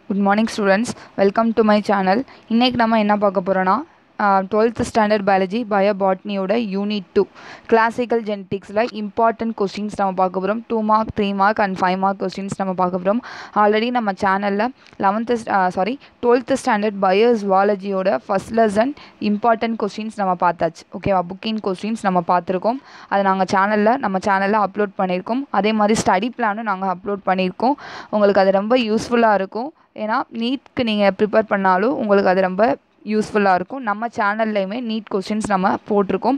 good morning students welcome to my channel இன்றைக்கி நம்ம என்ன பார்க்க போகிறோன்னா டுவெல்த் ஸ்டாண்டர்ட் பயாலஜி பயோ பாட்னியோட யூனிட் டூ கிளாசிக்கல் ஜெனட்டிக்ஸில் இம்பார்ட்டன்ட் கொஸ்டின்ஸ் நம்ம பார்க்க போகிறோம் two mark three mark and five mark questions நம்ம பார்க்க போகிறோம் ஆல்ரெடி நம்ம சேனலில் eleventh sorry twelfth standard bio ஜுவாலஜியோட ஃபஸ்ட் லெசன் இம்பார்ட்டன்ட் கொஸ்டின்ஸ் நம்ம பார்த்தாச்சு ஓகேவா புக்கிங் கொஸ்டின்ஸ் நம்ம பார்த்துருக்கோம் அது நாங்கள் சேனலில் நம்ம சேனலில் அப்லோட் பண்ணியிருக்கோம் அதே மாதிரி ஸ்டடி பிளானும் நாங்கள் அப்லோட் பண்ணியிருக்கோம் உங்களுக்கு அது ரொம்ப யூஸ்ஃபுல்லாக இருக்கும் ஏன்னா நீட்க்கு நீங்கள் ப்ரிப்பேர் பண்ணாலும் உங்களுக்கு அது ரொம்ப யூஸ்ஃபுல்லாக இருக்கும் நம்ம சேனல்லையுமே நீட் கொஸ்டின்ஸ் நம்ம போட்டிருக்கோம்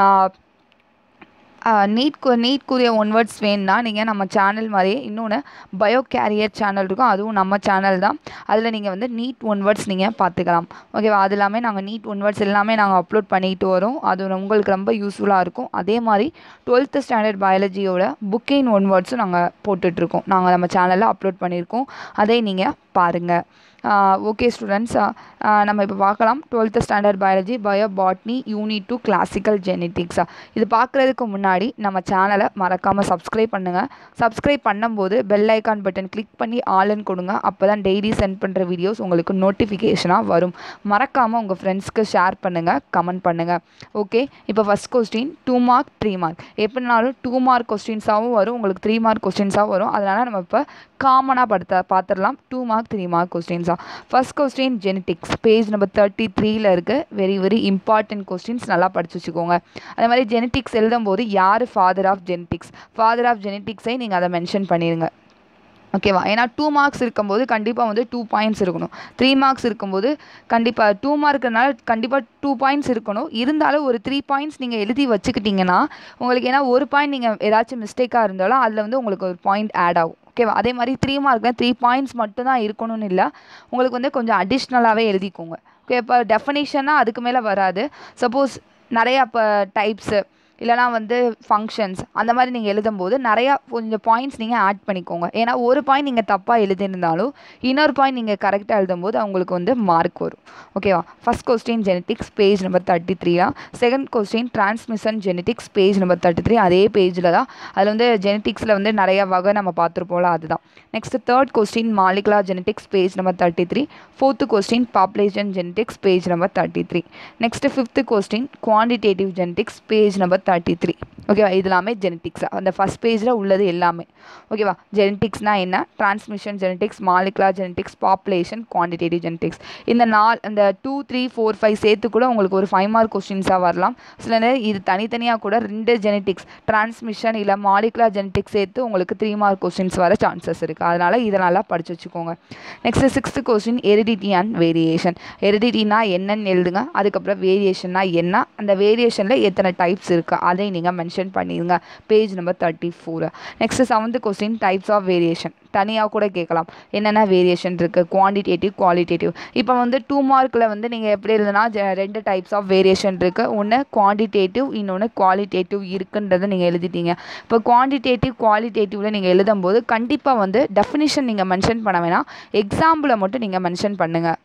நீட் நீட்க்குரிய ஒன் வேர்ட்ஸ் வேணும்னா நீங்கள் நம்ம சேனல் மாதிரியே இன்னொன்று பயோ கேரியர் சேனல் இருக்கும் அதுவும் நம்ம சேனல் தான் அதில் நீங்கள் வந்து நீட் ஒன் வேர்ட்ஸ் நீங்கள் பார்த்துக்கலாம் ஓகேவா அது எல்லாமே நாங்கள் நீட் ஒன் வேர்ட்ஸ் எல்லாமே நாங்கள் அப்லோட் பண்ணிட்டு வரோம் அது உங்களுக்கு ரொம்ப யூஸ்ஃபுல்லாக இருக்கும் அதே மாதிரி டுவெல்த்து ஸ்டாண்டர்ட் பயாலஜியோட புக்கின் ஒன் வேர்ட்ஸும் நாங்கள் போட்டுட்ருக்கோம் நாங்கள் நம்ம சேனலில் அப்லோட் பண்ணியிருக்கோம் அதை நீங்கள் பாருங்கள் ஓகே ஸ்டூடெண்ட்ஸ் நம்ம இப்போ பார்க்கலாம் twelfth standard biology bio botany unit two classical ஜெனட்டிக்ஸா இது பார்க்குறதுக்கு முன்னாடி நம்ம சேனலை மறக்காமல் சப்ஸ்கிரைப் பண்ணுங்கள் சப்ஸ்கிரைப் பண்ணும்போது பெல் ஐக்கான் பட்டன் கிளிக் பண்ணி ஆளுன்னு கொடுங்க அப்போ தான் டெய்லி சென்ட் பண்ணுற வீடியோஸ் உங்களுக்கு நோட்டிஃபிகேஷனாக வரும் மறக்காமல் உங்கள் ஃப்ரெண்ட்ஸ்க்கு ஷேர் பண்ணுங்கள் கமெண்ட் பண்ணுங்கள் ஓகே இப்போ first question two mark three mark எப்படினாலும் டூ மார்க் கொஸ்டின்ஸாகவும் வரும் உங்களுக்கு த்ரீ மார்க் கொஸ்டின்ஸாகவும் வரும் அதனால் நம்ம இப்போ காமனாக படுத்த பார்த்துடலாம் டூ மார்க் த்ரீ மார்க் கொஸ்டின்ஸாக first question genetics page number thirty த்ரீல இருக்குது வெரி வெரி இம்பார்ட்டன்ட் கொஸ்டின்ஸ் நல்லா படிச்சு வச்சுக்கோங்க அதே மாதிரி ஜெனட்டிக்ஸ் எழுதும்போது யார் father of genetics father of ஜெனட்டிக்ஸை நீங்கள் அதை மென்ஷன் பண்ணிடுங்க ஓகேவா ஏன்னா டூ மார்க்ஸ் இருக்கும்போது கண்டிப்பாக வந்து டூ பாயிண்ட்ஸ் இருக்கணும் த்ரீ மார்க்ஸ் இருக்கும்போது கண்டிப்பாக டூ மார்க்குனால கண்டிப்பாக டூ பாயிண்ட்ஸ் இருக்கணும் இருந்தாலும் ஒரு த்ரீ பாயிண்ட்ஸ் நீங்கள் எழுதி வச்சுக்கிட்டிங்கன்னா உங்களுக்கு ஏன்னா ஒரு பாயிண்ட் நீங்கள் ஏதாச்சும் மிஸ்டேக்காக இருந்தாலும் அதில் வந்து உங்களுக்கு ஒரு பாயிண்ட் ஆட் ஆகும் ஓகேவா அதே மாதிரி த்ரீ மார்க்கில் த்ரீ பாயிண்ட்ஸ் மட்டும்தான் இருக்கணும்னு இல்லை உங்களுக்கு வந்து கொஞ்சம் அடிஷ்னலாகவே எழுதிக்கோங்க ஓகே இப்போ டெஃபனேஷனாக அதுக்கு மேலே வராது சப்போஸ் நிறையா இப்போ டைப்ஸு இல்லைனா வந்து ஃபங்க்ஷன்ஸ் அந்த மாதிரி நீங்கள் எழுதும்போது நிறையா கொஞ்சம் பாயிண்ட்ஸ் நீங்கள் ஆட் பண்ணிக்கோங்க ஏன்னா ஒரு பாயிண்ட் நீங்கள் தப்பாக எழுதியிருந்தாலும் இன்னொரு பாயிண்ட் நீங்கள் கரெக்டாக எழுதும்போது அவங்களுக்கு வந்து மார்க் வரும் ஓகேவா first question genetics page number thirty த்ரீயா second question transmission genetics page number thirty three அதே பேஜில் தான் அதில் வந்து ஜெனட்டிக்ஸில் வந்து நிறையா வகை நம்ம பார்த்துருப்போம்ல அதுதான் next third question molecular genetics page number thirty three fourth question population genetics page number thirty three next fifth question quantitative genetics page number thirty three ஓகேவா இது எல்லாமே ஜெனட்டிக்ஸ் அந்த ஃபஸ்ட் பேஜில் உள்ளது எல்லாமே ஓகேவா ஜெனட்டிக்ஸ்னால் என்ன transmission genetics molecular genetics population quantitative genetics இந்த நாள் இந்த டூ த்ரீ ஃபோர் ஃபைவ் சேர்த்து கூட உங்களுக்கு ஒரு ஃபைவ் மார்க் கொஸ்டின்ஸாக வரலாம் சில நேரம் இது தனித்தனியாக கூட ரெண்டு ஜெனட்டிக்ஸ் டிரான்ஸ்மிஷன் இல்லை மாலிகுலர் ஜெனட்டிக்ஸ் சேர்த்து உங்களுக்கு த்ரீ மார்க் கொஸ்டின்ஸ் வர சான்சஸ் இருக்குது அதனால் இதை நல்லா படித்து வச்சுக்கோங்க next sixth question heredity and variation எரிடிட்டினா என்னன்னு எழுதுங்க அதுக்கப்புறம் வேரியேஷன்னா என்ன அந்த வேரியேஷனில் எத்தனை டைப்ஸ் இருக்குது அதை நீங்கள் மென்ஷன் பண்ணிடுங்க page number thirty four next seventh question types of variation தனியாக கூட கேட்கலாம் என்னென்ன வேரியேஷன் இருக்குது குவான்டிடேட்டிவ் குவாலிட்டேட்டிவ் இப்போ வந்து டூ மார்க்கில் வந்து நீங்கள் எப்படி எழுதுனா ரெண்டு டைப்ஸ் ஆஃப் வேரியேஷன் இருக்குது ஒன்று குவான்டிடேட்டிவ் இன்னொன்று குவாலிட்டேட்டிவ் இருக்குன்றதை நீங்கள் எழுதிட்டீங்க இப்போ குவான்டிடேட்டிவ் குவாலிட்டேட்டிவில் நீங்கள் எழுதும்போது கண்டிப்பாக வந்து டெஃபினிஷன் நீங்கள் மென்ஷன் பண்ண வேணாம் எக்ஸாம்பிளை மட்டும் நீங்கள் மென்ஷன் பண்ணுங்கள்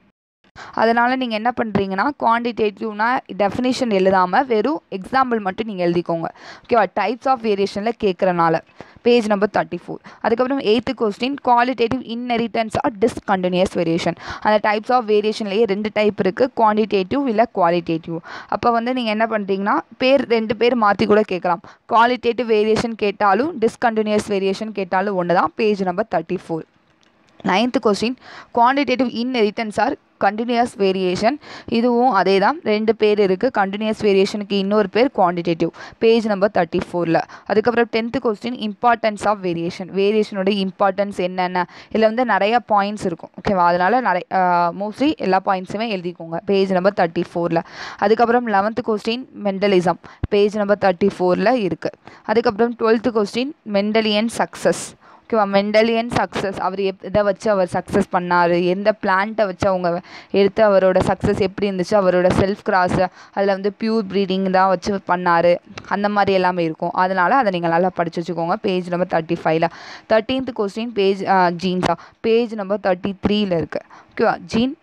அதனால் நீங்கள் என்ன பண்ணுறீங்கன்னா குவான்டிடேட்டிவ்னா டெஃபினேஷன் எழுதாமல் வெறும் எக்ஸாம்பிள் மட்டும் நீங்கள் எழுதிக்கோங்க ஓகேவா டைப்ஸ் ஆஃப் வேரியேஷனில் கேட்குறனால பேஜ் நம்பர் தேர்ட்டி ஃபோர் அதுக்கப்புறம் eighth question qualitative inheritance or discontinuous variation அந்த டைப்ஸ் ஆஃப் வேரியேஷன்லேயே ரெண்டு டைப் இருக்குது குவான்டிடேட்டிவ் இல்லை குவாலிட்டேட்டிவ் அப்போ வந்து நீங்கள் என்ன பண்ணுறீங்கன்னா பேர் ரெண்டு பேர் மாற்றி கூட கேட்கலாம் குவாலிட்டேட்டிவ் வேரியேஷன் கேட்டாலும் டிஸ்கண்டினியூஸ் வேரியேஷன் கேட்டாலும் ஒன்று தான் page number thirty four ninth question quantitative inheritance or continuous variation இதுவும் அதே தான் ரெண்டு பேர் இருக்குது கண்டினியூஸ் வேரியேஷனுக்கு இன்னொரு பேர் குவான்டிடேட்டிவ் பேஜ் நம்பர் தேர்ட்டி ஃபோரில் அதுக்கப்புறம் tenth question importance of variation வேரியேஷனோட இம்பார்ட்டன்ஸ் என்னென்ன இதில் வந்து நிறையா பாயிண்ட்ஸ் இருக்கும் ஓகேவா அதனால் நிறைய மோஸ்ட்லி எல்லா பாயிண்ட்ஸுமே எழுதிக்கோங்க பேஜ் நம்பர் தேர்ட்டி ஃபோரில் அதுக்கப்புறம் eleventh question Mendelism page number thirty ஃபோரில் இருக்குது அதுக்கப்புறம் டுவெல்த்து கொஸ்டின் மெண்டலியன் சக்ஸஸ் ஓகேவா மெண்டலியன் சக்ஸஸ் அவர் எப் இதை வச்சு அவர் சக்ஸஸ் பண்ணார் எந்த பிளான்ட்டை வச்சு அவங்க எடுத்து அவரோட சக்ஸஸ் எப்படி இருந்துச்சு அவரோட செல்ஃப் கிராஸ் அதில் வந்து பியூர் ப்ரீடிங் தான் வச்சு பண்ணார் அந்த மாதிரி எல்லாமே இருக்கும் அதனால் அதை நீங்கள் நல்லா படித்து வச்சுக்கோங்க பேஜ் நம்பர் தேர்ட்டி ஃபைவ்ல தேர்ட்டீன்த் கொஸ்டின் பேஜ் ஜீன்ஸா பேஜ் நம்பர் தேர்ட்டி த்ரீல இருக்குது ஓகேவா gene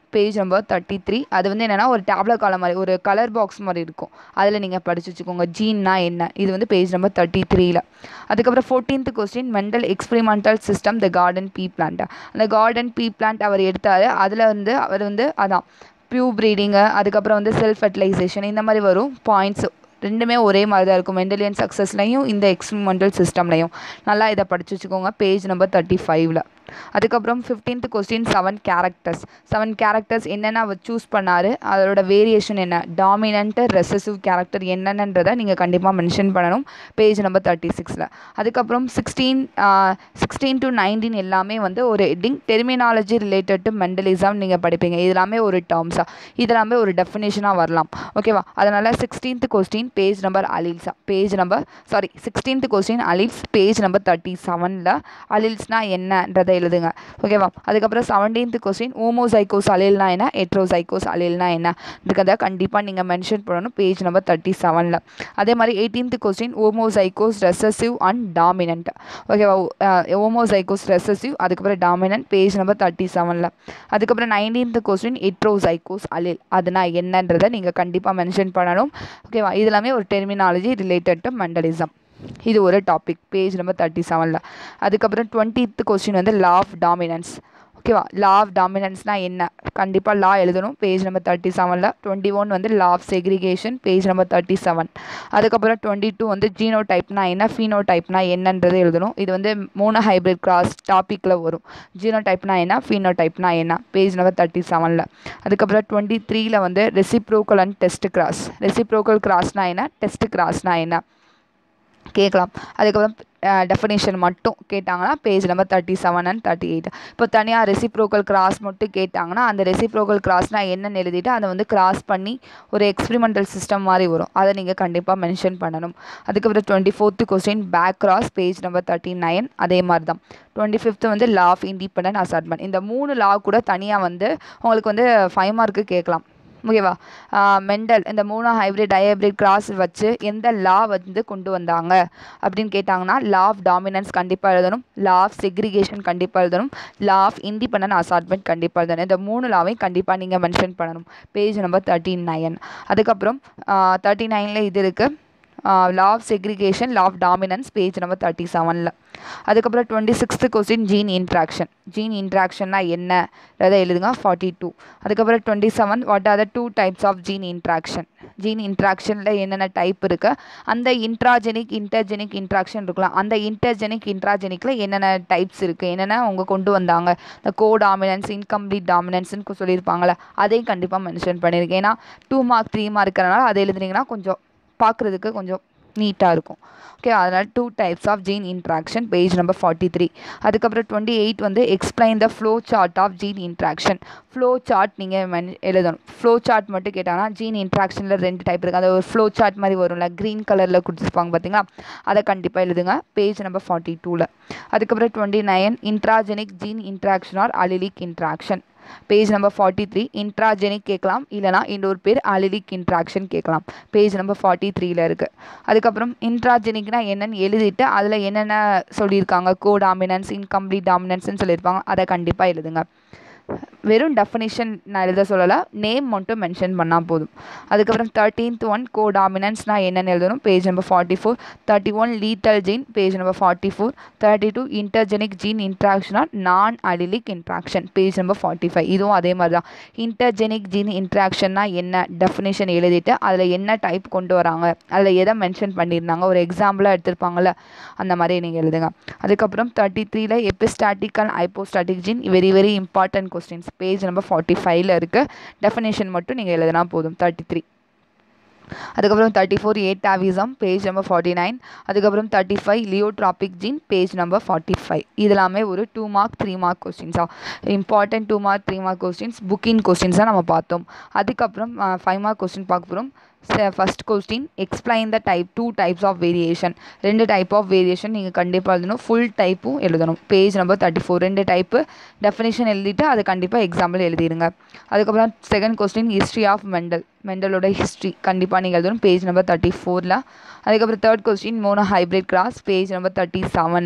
page number thirty three அது வந்து என்னென்னா ஒரு டேப்லெட் காலம் மாதிரி ஒரு கலர் பாக்ஸ் மாதிரி இருக்கும் அதில் நீங்கள் படிச்சு வச்சுக்கோங்க ஜீன்னா என்ன இது வந்து பேஜ் நம்பர் தேர்ட்டி த்ரீல அதுக்கப்புறம் fourteenth question Mendel experimental system the garden pea plant அந்த கார்டன் பீ பிளான்ட் அவர் எடுத்தார் அதில் வந்து அவர் வந்து அதான் ப்யூ ப்ரீடிங்கு அதுக்கப்புறம் வந்து செல்ஃப் ஃபெர்டிலைசேஷன் இந்த மாதிரி வரும் பாயிண்ட்ஸ் ரெண்டுமே ஒரே மாதிரி தான் இருக்கும் மெண்டலியன் சக்ஸஸ்லையும் இந்த எக்ஸ்பெரிமெண்டல் சிஸ்டம்லையும் நல்லா இதை படிச்சு வச்சுக்கோங்க பேஜ் நம்பர் தேர்ட்டி ஃபைவ்ல அதுக்கப்புறம் fifteenth question seven characters seven characters என்னென்ன அவர் சூஸ் பண்ணார் அதோட வேரியேஷன் என்ன டாமினன்ட்டு ரெசசிவ் கேரக்டர் என்னென்னன்றதை நீங்கள் கண்டிப்பாக மென்ஷன் பண்ணணும் பேஜ் நம்பர் தேர்ட்டி சிக்ஸில் அதுக்கப்புறம் சிக்ஸ்டீன் சிக்ஸ்டீன் டு நைன்டீன் எல்லாமே வந்து ஒரு heading terminology related to Mendelism நீங்கள் படிப்பீங்க இது எல்லாமே ஒரு டேர்ம்ஸாக இது எல்லாமே ஒரு டெஃபினேஷனாக வரலாம் ஓகேவா அதனால் சிக்ஸ்டீன்த் கொஸ்டின் பேஜ் நம்பர் அலில்ஸா page number sorry sixteenth question alleles page number thirty செவனில் அலில்ஸ்னால் என்னன்றதை எழுதுங்க ஓகேவா அதுக்கப்புறம் செவன்டீன்த் கொஸ்டின் ஓமோசைக்கோஸ் அலில்னா என்ன எட்ரோசைக்கோஸ் அலில்னா என்ன இதுக்கதை கண்டிப்பாக நீங்கள் மென்ஷன் பண்ணணும் பேஜ் நம்பர் தேர்ட்டி செவனில் அதே மாதிரி eighteenth question homozygous recessive and dominant ஓகேவா ஓமோசைக்கோஸ் ரெசசிவ் அதுக்கப்புறம் டாமினன்ட் பேஜ் நம்பர் தேர்ட்டி செவனில் அதுக்கப்புறம் நைன்டீன்த் கொஸ்டின் எட்ரோசைக்கோஸ் அலில் அதுனா என்னன்றதை நீங்கள் கண்டிப்பாக மென்ஷன் பண்ணணும் ஓகேவா இது எல்லாமே ஒரு டெர்மினாலஜி ரிலேட்டட் டு மெண்டலிசம் இது ஒரு டாபிக் பேஜ் நம்பர் தேர்ட்டி செவனில் அதுக்கப்புறம் டுவெண்ட்டித் கொஸ்டின் வந்து லா ஆஃப் டாமினன்ஸ் ஓகேவா லா ஆஃப் டாமினன்ஸ்னால் என்ன கண்டிப்பாக லா எழுதணும் பேஜ் நம்பர் தேர்ட்டி செவனில் டுவெண்ட்டி ஒன் வந்து law of segregation page number thirty seven அதுக்கப்புறம் டுவெண்ட்டி டூ வந்து ஜீனோ டைப்னா என்ன ஃபீனோ டைப்னா என்னன்றது எழுதணும் இது வந்து மூணு ஹைப்ரிட் கிராஸ் டாப்பிக்கில் வரும் ஜீனோ டைப்னா என்ன ஃபீனோ டைப்னா என்ன பேஜ் நம்பர் தேர்ட்டி செவனில் அதுக்கப்புறம் டுவெண்ட்டி த்ரீல வந்து reciprocal and test cross reciprocal கிராஸ்னா என்ன டெஸ்ட் கிராஸ்னா என்ன கேட்கலாம் அதுக்கப்புறம் டெஃபினேஷன் மட்டும் கேட்டாங்கன்னா page number thirty seven and thirty eight இப்போ தனியாக ரெசிப்ரோக்கல் கிராஸ் மட்டும் கேட்டாங்கன்னா அந்த ரெசிப்ரோக்கல் கிராஸ்னால் என்னன்னு எழுதிட்டு அதை வந்து கிராஸ் பண்ணி ஒரு எக்ஸ்பெரிமெண்டல் சிஸ்டம் மாதிரி வரும் அதை நீங்கள் கண்டிப்பாக மென்ஷன் பண்ணணும் அதுக்கப்புறம் twenty fourth question back cross page number thirty nine அதே மாதிரி தான் டுவெண்ட்டி ஃபிஃப்த்து வந்து லா ஆஃப் இண்டிபெண்டன்ட் அசார்ட்மெண்ட் இந்த மூணு லா கூட தனியாக வந்து உங்களுக்கு வந்து ஃபைவ் மார்க்கு கேட்கலாம் ஓகேவா மெண்டல் இந்த மூணு ஹைப்ரிட் ஹைப்ரிட் கிராஸ் வச்சு எந்த லா வந்து கொண்டு வந்தாங்க அப்படின்னு கேட்டாங்கன்னா லா ஆஃப் டாமினன்ஸ் கண்டிப்பாக எழுதணும் லா ஆஃப் செக்ரிகேஷன் கண்டிப்பாக எழுதணும் லா ஆஃப் இண்டிபெண்டன்ட் அசார்ட்மெண்ட் கண்டிப்பாக எழுதணும் இந்த மூணு லாவையும் கண்டிப்பாக நீங்கள் மென்ஷன் பண்ணணும் பேஜ் நம்பர் தேர்ட்டி நைன் அதுக்கப்புறம் தேர்ட்டி நைனில் இது இருக்குது law of segregation law of dominance page number thirty செவனில் அதுக்கப்புறம் twenty sixth question gene interaction gene இன்ட்ராக்ஷன்னா என்னன்றதை எழுதுங்க ஃபார்ட்டி டூ அதுக்கப்புறம் twenty seven what are the two types of gene interaction gene இன்ட்ராக்ஷனில் என்னென்ன டைப் இருக்குது அந்த இன்ட்ராஜெனிக் இன்டர்ஜெனிக் இன்ட்ராக்ஷன் இருக்கலாம் அந்த இன்டர்ஜெனிக் இன்ட்ராஜெனிக்கில் என்னென்ன டைப்ஸ் இருக்குது என்னென்ன அவங்க கொண்டு வந்தாங்க இந்த கோ டாமினன்ஸ் இன்கம்ப்ளீட் டாமினன்ஸ்னு சொல்லியிருப்பாங்களே அதையும் கண்டிப்பாக மென்ஷன் பண்ணியிருக்கேன் ஏன்னா டூ மார்க் த்ரீ மார்க்கிறனால அதை எழுதுனீங்கன்னா கொஞ்சம் பார்க்குறதுக்கு கொஞ்சம் நீட்டாக இருக்கும் ஓகே அதனால் two types of gene interaction page number forty three அதுக்கப்புறம் டுவெண்ட்டி எயிட் வந்து explain the flow chart of gene interaction flow chart நீங்கள் மென் எழுதணும் ஃப்ளோ சார்ட் மட்டும் கேட்டாங்கன்னா ஜீன் இன்ட்ராக்ஷனில் ரெண்டு டைப் இருக்குது அது ஒரு ஃப்ளோ சார்ட் மாதிரி வரும்ல க்ரீன் கலரில் கொடுத்துருப்பாங்க பார்த்தீங்களா அதை கண்டிப்பாக எழுதுங்க பேஜ் நம்பர் ஃபார்ட்டி டூவில் அதுக்கப்புறம் twenty nine intragenic gene interaction or allelic interaction page number forty three intragenic கேட்கலாம் இல்லைனா இன்னொரு பேர் அலிலிக் இன்ட்ராக்ஷன் கேட்கலாம் பேஜ் நம்பர் ஃபார்ட்டி த்ரீல இருக்குது அதுக்கப்புறம் இன்ட்ராஜெனிக்னா என்னன்னு எழுதிட்டு அதில் என்னென்ன சொல்லியிருக்காங்க கோ டாமினன்ஸ் இன்கம்ப்ளீட் டாமினன்ஸ்னு சொல்லியிருப்பாங்க அதை கண்டிப்பாக எழுதுங்க வெறும் டெஃபினிஷன் நான் எழுத சொல்லலை நேம் மட்டும் மென்ஷன் பண்ணால் போதும் அதுக்கப்புறம் தேர்ட்டீன்த் ஒன் கோ டாமினன்ஸ்னால் என்னென்னு எழுதணும் page number forty four thirty one lethal gene page number forty four thirty two intergenic gene interaction or non allelic interaction page number forty five இதுவும் அதே மாதிரி தான் இன்டர்ஜெனிக் ஜீன் இன்ட்ராக்ஷன்னா என்ன டெஃபினேஷன் எழுதிட்டு அதில் என்ன டைப் கொண்டு வராங்க அதில் எதை மென்ஷன் பண்ணியிருந்தாங்க ஒரு எக்ஸாம்பிளாக எடுத்திருப்பாங்கள்ல அந்த மாதிரி நீங்கள் எழுதுங்க அதுக்கப்புறம் தேர்ட்டி த்ரீல epistatic and hypostatic gene very very important questions page number forty ஃபைவ்ல இருக்குது டெஃபினேஷன் மட்டும் நீங்கள் எழுதினா போதும் தேர்ட்டி த்ரீ அதுக்கப்புறம் thirty four atavism page number forty nine அதுக்கப்புறம் thirty five pleiotropic gene page number forty five இதெல்லாமே ஒரு டூ மார்க் த்ரீ மார்க் கொஸ்டின்ஸா important two mark three mark questions booking கொஸ்டின்ஸாக நம்ம பார்த்தோம் அதுக்கப்புறம் ஃபைவ் மார்க் கொஸ்டின் பார்க்க போகிறோம் first question explain the type two types of variation ரெண்டு டைப் ஆஃப் வேரியேஷன் நீங்கள் கண்டிப்பாக எழுதணும் ஃபுல் டைப்பும் எழுதணும் பேஜ் நம்பர் தேர்ட்டி ஃபோர் ரெண்டு டைப்பு டெஃபினேஷன் எழுதிட்டு அதை கண்டிப்பாக எக்ஸாம்பிள் எழுதிடுங்க அதுக்கப்புறம் second question history of Mendel மெண்டலோட ஹிஸ்ட்ரி கண்டிப்பாக நீங்கள் எழுதணும் பேஜ் நம்பர் தேர்ட்டி ஃபோரில் அதுக்கப்புறம் third question monohybrid cross page number thirty செவனில்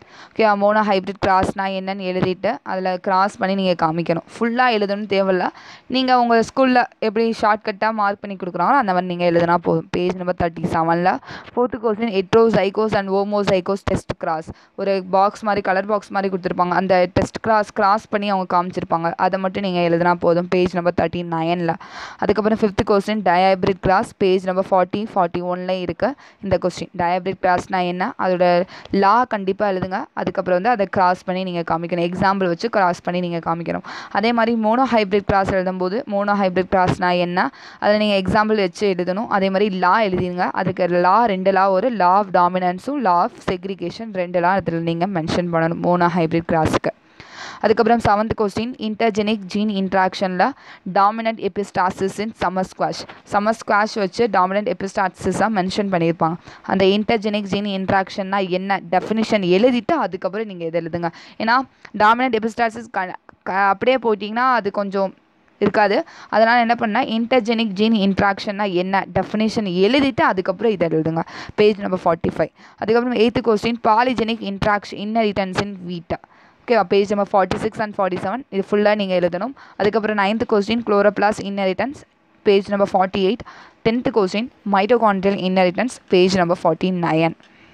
ஓகே மோனோ ஹைப்ரிட் கிராஸ்னா என்னன்னு எழுதிட்டு அதில் கிராஸ் பண்ணி நீங்கள் காமிக்கணும் ஃபுல்லாக எழுதணும்னு தேவையில்ல நீங்கள் உங்கள் ஸ்கூலில் எப்படி ஷார்ட்கட்டாக மார்க் பண்ணி கொடுக்குறாங்களோ அந்த மாதிரி நீங்கள் எழுதினா போதும் பேஜ் நம்பர் தேர்ட்டி செவனில் fourth question heterozygous and homozygous test cross ஒரு பாக்ஸ் மாதிரி கலர் பாக்ஸ் மாதிரி கொடுத்துருப்பாங்க அந்த டெஸ்ட் கிராஸ் கிராஸ் பண்ணி அவங்க காமிச்சிருப்பாங்க அதை மட்டும் நீங்கள் எழுதினா போதும் பேஜ் நம்பர் தேர்ட்டி நைனில் அதுக்கப்புறம் fifth question dihybrid cross page number forty forty ஒனில் இருக்க இந்த கொஸ்டின் டயாபிரிட் கிராஸ்னால் என்ன அதோட லா கண்டிப்பாக எழுதுங்க அதுக்கப்புறம் வந்து அதை கிராஸ் பண்ணி நீங்கள் காமிக்கணும் எக்ஸாம்பிள் வச்சு கிராஸ் பண்ணி நீங்கள் காமிக்கணும் அதே மாதிரி மோனோ ஹைப்ரிட் கிராஸ் எழுதும்போது மோனோ ஹைப்ரிட் கிராஸ்னால் என்ன அதில் நீங்கள் எக்ஸாம்பிள் வச்சு எழுதணும் அதே மாதிரி லா எழுதிடுங்க அதுக்கு லா ரெண்டு லா ஒரு லா ஆஃப் டாமினன்ஸும் லா ஆஃப் செக்ரிகேஷன் ரெண்டு லா இதில் நீங்கள் மென்ஷன் பண்ணணும் மோனோ ஹைப்ரிட் கிராஸுக்கு அதுக்கப்புறம் செவன்த் கொஸ்டின் இன்டர்ஜெனிக் ஜீன் இன்ட்ராக்ஷனில் dominant epistasis in summer squash summer squash வச்சு டாமினன்ட் எபிஸ்டாசிஸாக மென்ஷன் பண்ணியிருப்பாங்க அந்த இன்டர்ஜெனிக் ஜீன் இன்ட்ராக்ஷன்னா என்ன டெஃபினிஷன் எழுதிட்டு அதுக்கப்புறம் நீங்கள் இதை எழுதுங்க ஏன்னா டாமினன்ட் எபிஸ்டாசிஸ் க க- அப்படியே போயிட்டீங்கன்னா அது கொஞ்சம் இருக்காது அதனால் என்ன பண்ணால் இன்டர்ஜெனிக் ஜீன் இன்ட்ராக்ஷன்னா என்ன டெஃபினேஷன் எழுதிட்டு அதுக்கப்புறம் இதை எழுதுங்க பேஜ் நம்பர் ஃபார்ட்டி ஃபைவ் அதுக்கப்புறம் eighth question polygenic interaction inheritance in வீட்டை ஓகேவா page number forty six and forty seven இது ஃபுல்லாக நீங்கள் எழுதணும் அதுக்கப்புறம் ninth question chloroplast inheritance page number forty eight tenth question mitochondrial inheritance page number forty nine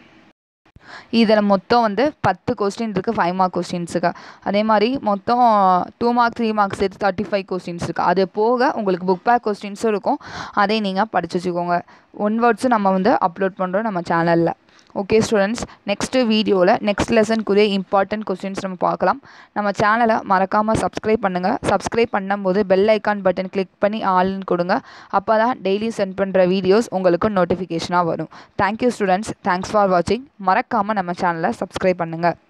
இதில் மொத்தம் வந்து பத்து கொஸ்டின் இருக்குது ஃபைவ் மார்க் கொஸ்டின்ஸுக்கு அதே மாதிரி மொத்தம் டூ மார்க் த்ரீ மார்க்ஸ் சேர்த்து தேர்ட்டி ஃபைவ் கொஸ்டின்ஸ் இருக்குது அது போக உங்களுக்கு புக் பேக் கொஸ்டின்ஸும் இருக்கும் அதை நீங்கள் படிச்சு வச்சுக்கோங்க ஒன் வேர்ட்ஸும் நம்ம வந்து அப்லோட் பண்ணுறோம் நம்ம சேனலில் ஓகே ஸ்டூடெண்ட்ஸ் நெக்ஸ்ட்டு வீடியோவில் நெக்ஸ்ட் லெசனுக்குரிய இம்பார்ட்டன்ட் கொஸ்டின்ஸ் நம்ம பார்க்கலாம் நம்ம சேனலை மறக்காமல் சப்ஸ்கிரைப் பண்ணுங்கள் சப்ஸ்கிரைப் பண்ணும்போது பெல் ஐக்கான் பட்டன் கிளிக் பண்ணி ஆல்னு கொடுங்க அப்போ தான் டெய்லி சென்ட் பண்ணுற வீடியோஸ் உங்களுக்கு நோட்டிஃபிகேஷனாக வரும் தேங்க்யூ ஸ்டூடெண்ட்ஸ் தேங்க்ஸ் ஃபார் வாட்சிங் மறக்காமல் நம்ம சேனலை சப்ஸ்கிரைப் பண்ணுங்கள்